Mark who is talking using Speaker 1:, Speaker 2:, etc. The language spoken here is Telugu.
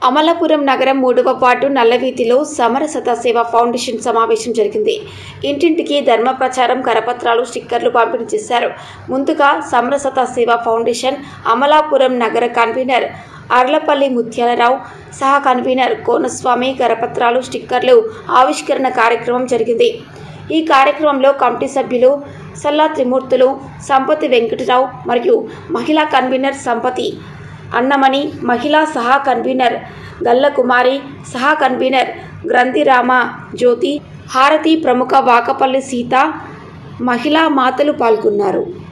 Speaker 1: అమలాపురం నగరం మూడవ వార్డు నల్లవీధిలో సమరసత సేవ ఫౌండేషన్ సమావేశం జరిగింది ఇంటింటికి ధర్మ ప్రచారం కరపత్రాలు స్టిక్కర్లు పంపిణీ చేశారు ముందుగా సమరసత సేవ ఫౌండేషన్ అమలాపురం నగర కన్వీనర్ అర్లపల్లి ముత్యాలరావు సహా కన్వీనర్ కోనస్వామి కరపత్రాలు స్టిక్కర్లు ఆవిష్కరణ కార్యక్రమం జరిగింది ఈ కార్యక్రమంలో కమిటీ సభ్యులు సల్లా త్రిమూర్తులు సంపతి వెంకటరావు మరియు మహిళా కన్వీనర్ సంపతి అన్నమణి మహిళా సహా కన్వీనర్ గల్లకుమారి సహా కన్వీనర్ గ్రంథిరామ జ్యోతి హారతి ప్రముఖ వాకపల్లి సీత మహిళా మాతలు పాల్గొన్నారు